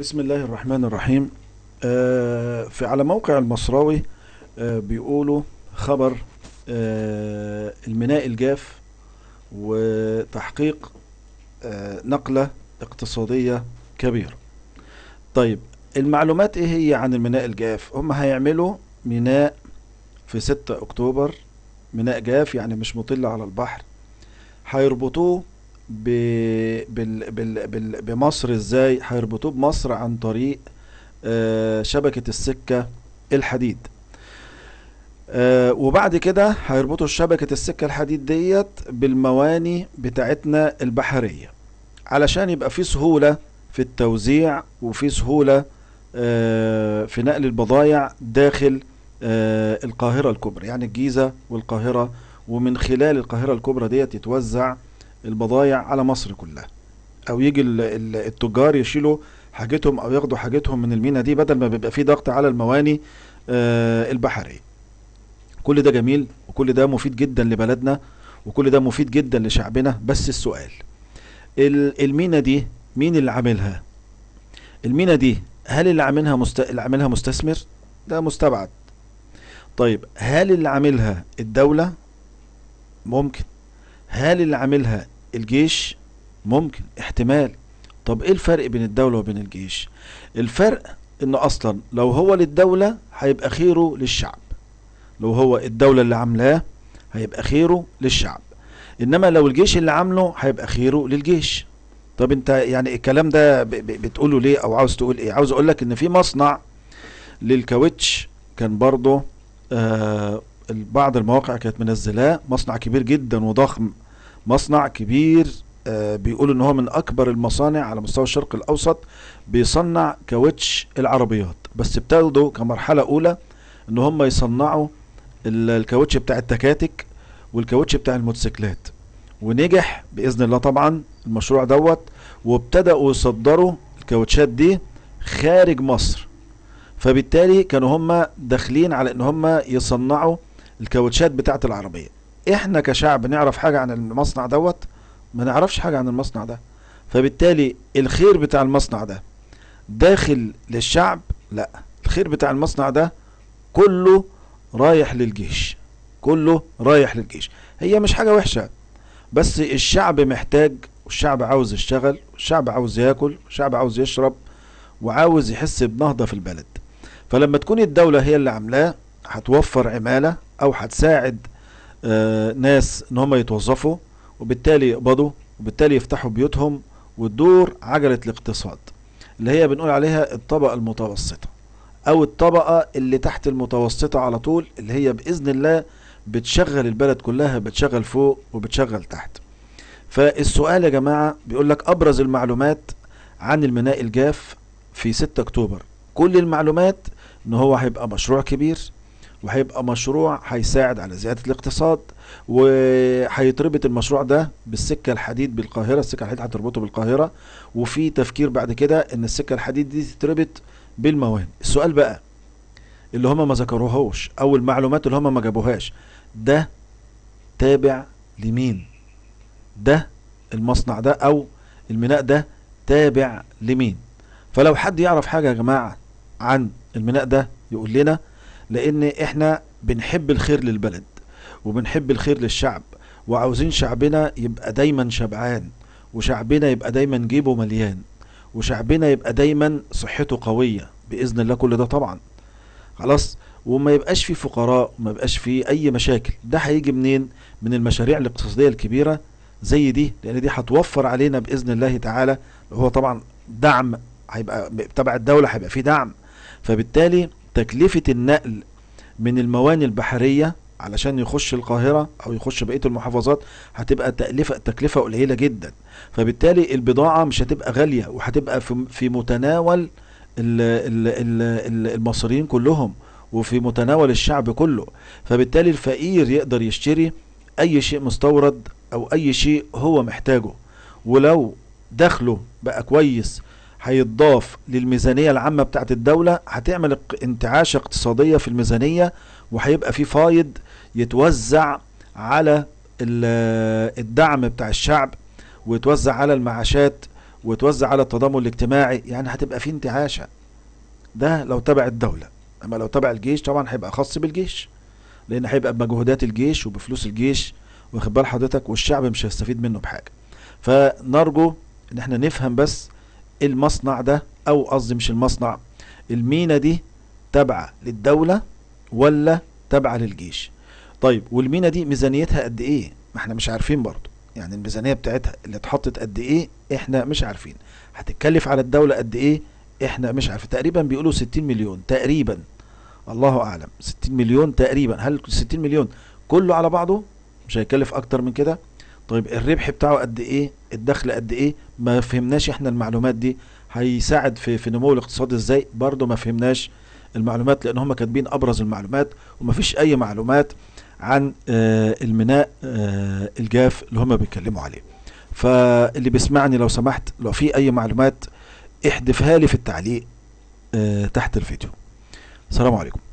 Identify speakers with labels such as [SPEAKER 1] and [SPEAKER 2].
[SPEAKER 1] بسم الله الرحمن الرحيم آه، في على موقع المصراوي آه، بيقولوا خبر آه، الميناء الجاف وتحقيق آه، نقلة اقتصادية كبيرة طيب المعلومات ايه هي عن الميناء الجاف هم هيعملوا ميناء في 6 اكتوبر ميناء جاف يعني مش مطل على البحر هيربطوه ب... بال... بال... بال... بمصر ازاي هيربطوه بمصر عن طريق آه، شبكة السكة الحديد آه، وبعد كده هيربطوا شبكة السكة الحديد ديت بالمواني بتاعتنا البحرية علشان يبقى في سهولة في التوزيع وفي سهولة آه، في نقل البضائع داخل آه، القاهرة الكبرى يعني الجيزة والقاهرة ومن خلال القاهرة الكبرى ديت يتوزع البضائع على مصر كلها او يجي ال- ال- التجار يشيلوا حاجتهم او ياخدوا حاجتهم من المينا دي بدل ما بيبقى في ضغط على المواني آه، البحرية كل ده جميل وكل ده مفيد جدا لبلدنا وكل ده مفيد جدا لشعبنا بس السؤال ال- المينا دي مين اللي عاملها المينا دي هل اللي عاملها مست... اللي عاملها مستثمر ده مستبعد طيب هل اللي عاملها الدولة ممكن هل اللي عاملها الجيش ممكن احتمال طب ايه الفرق بين الدولة وبين الجيش الفرق انه اصلا لو هو للدولة هيبقى خيره للشعب لو هو الدولة اللي عاملاه هيبقى خيره للشعب انما لو الجيش اللي عامله هيبقى خيره للجيش طب انت يعني الكلام ده ب- ب- بتقوله ليه او عاوز تقول ايه عاوز اقول لك ان في مصنع للكاوتش كان برضه آه بعض المواقع كانت منزلاه مصنع كبير جدا وضخم مصنع كبير آه بيقولوا ان هو من اكبر المصانع على مستوى الشرق الاوسط بيصنع كاوتش العربيات بس ابتدوا كمرحله اولى ان هم يصنعوا ال- الكاوتش بتاع التكاتك والكاوتش بتاع الموتوسيكلات ونجح باذن الله طبعا المشروع دوت وابتدأوا يصدروا الكاوتشات دي خارج مصر فبالتالي كانوا هم داخلين على ان هم يصنعوا الكاوتشات بتاعه العربيه احنا كشعب نعرف حاجه عن المصنع دوت ما نعرفش حاجه عن المصنع ده فبالتالي الخير بتاع المصنع ده داخل للشعب لا الخير بتاع المصنع ده كله رايح للجيش كله رايح للجيش هي مش حاجه وحشه بس الشعب محتاج والشعب عاوز يشتغل والشعب عاوز ياكل والشعب عاوز يشرب وعاوز يحس بنهضة في البلد فلما تكون الدولة هي اللي عاملاه هتوفر عمالة او هتساعد آه ناس ان هم يتوظفوا وبالتالي يقبضوا وبالتالي يفتحوا بيوتهم وتدور عجلة الاقتصاد اللي هي بنقول عليها الطبقة المتوسطة او الطبقة اللي تحت المتوسطة على طول اللي هي بإذن الله بتشغل البلد كلها بتشغل فوق وبتشغل تحت فالسؤال يا جماعة بيقول لك أبرز المعلومات عن الميناء الجاف في 6 أكتوبر كل المعلومات إن هو هيبقى مشروع كبير وهيبقى مشروع هيساعد على زيادة الاقتصاد وهيتربط المشروع ده بالسكة الحديد بالقاهرة السكة الحديد هتربطه بالقاهرة وفي تفكير بعد كده إن السكة الحديد دي تتربط بالموانئ السؤال بقى اللي هم ما ذكروهوش أو المعلومات اللي هم ما جابوهاش ده تابع لمين ده المصنع ده او الميناء ده تابع لمين فلو حد يعرف حاجة يا جماعة عن الميناء ده يقول لنا لان احنا بنحب الخير للبلد وبنحب الخير للشعب وعاوزين شعبنا يبقى دايما شبعان وشعبنا يبقى دايما جيبه مليان وشعبنا يبقى دايما صحته قوية بإذن الله كل ده طبعا خلاص وما يبقاش في فقراء وما يبقاش في اي مشاكل ده هيجي منين من المشاريع الاقتصادية الكبيرة زي دي لان دي هتوفر علينا باذن الله تعالى هو طبعا دعم هيبقى تبع الدولة هيبقى في دعم فبالتالي تكلفة النقل من المواني البحرية علشان يخش القاهرة او يخش بقية المحافظات هتبقى تكلفة تكلفة قليلة جدا فبالتالي البضاعة مش هتبقى غالية وهتبقى في في متناول ال- ال- ال- ال- المصريين كلهم وفي متناول الشعب كله فبالتالي الفقير يقدر يشتري اي شيء مستورد او اي شيء هو محتاجه ولو دخله بقى كويس هيتضاف للميزانية العامة بتاعت الدولة هتعمل اق- انتعاشة اقتصادية في الميزانية وهيبقى في فايض يتوزع على ال- الدعم بتاع الشعب ويتوزع على المعاشات وتوزع على التضامن الاجتماعي يعني هتبقى في انتعاشة ده لو تبع الدولة اما لو تبع الجيش طبعا هيبقى خاص بالجيش لان هيبقى بمجهودات الجيش وبفلوس الجيش واخد بال حضرتك والشعب مش هيستفيد منه بحاجة فنرجو ان احنا نفهم بس المصنع ده او قصدي مش المصنع المينا دي تابعة للدولة ولا تابعة للجيش طيب والمينا دي ميزانيتها قد ايه ما احنا مش عارفين برضو يعني الميزانية بتاعتها اللي اتحطت قد ايه احنا مش عارفين هتتكلف على الدولة قد ايه احنا مش عارفين تقريبا بيقولوا 60 مليون تقريبا الله اعلم 60 مليون تقريبا هل 60 مليون كله على بعضه مش هيكلف اكتر من كده طيب الربح بتاعه قد ايه الدخل قد ايه ما فهمناش احنا المعلومات دي هيساعد في في نمو الاقتصاد ازاي برضه ما فهمناش المعلومات لان هم كاتبين ابرز المعلومات ومفيش اي معلومات عن آه الميناء آه الجاف اللي هم بيتكلموا عليه فاللي بيسمعني لو سمحت لو في اي معلومات احذفها لي في التعليق آه تحت الفيديو السلام عليكم